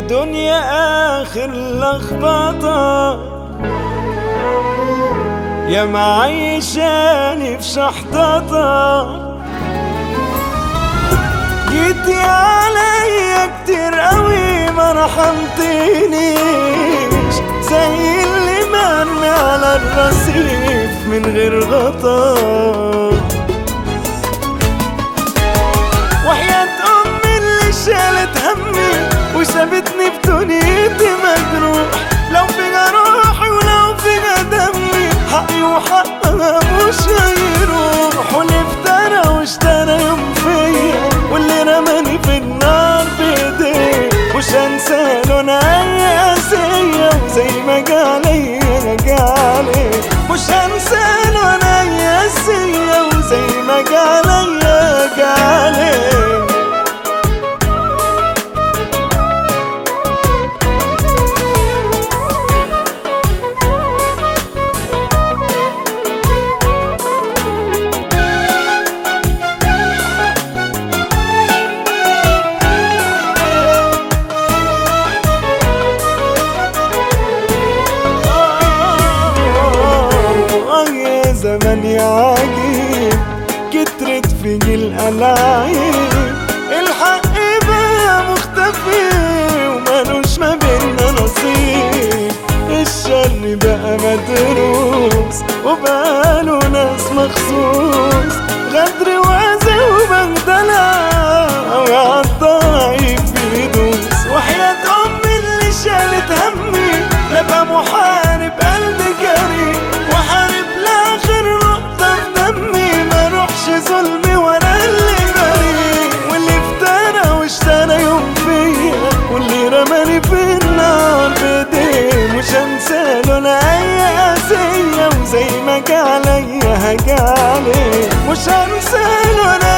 الدنيا آخر لخبطة يا معيشاني في شحططة جيتي عليا كتير قوي ما رحمتنيش زي اللي من على الرصيف من غير غطا وحياة أمي اللي شالت همي وسابتني في دنيتي مجروح لو فيها روحي ولو فيها دمي حقي وحقها مش هيروح واللي افترى واشترى يوم فيا واللي رماني في النار بايديه مش هنسى له انا اي اسية وزي ما جالي جالي مش هنسى له انا اي اسية وزي ما جالي جالي آه يا زمان يا عجيب كترت فيني الألاعيب الحق بقى مختفي ومالوش ما بينا نصيب الشر بقى مدروس وبقاله ناس مخصوص غدر وأذى وبغدلة وعالضعيف بيدوس وحياة أمي اللي شالت همي لبقى محارب قلبي جري وحارب لآخر نقطة في دمي ما روحش ظلمي ولا اللي بريء واللي افترى واشترى يوم فيا واللي رماني في النار بايديه مش هنساله انا اي قاسية وزي ما جه عليا هجالي مش هنساله انا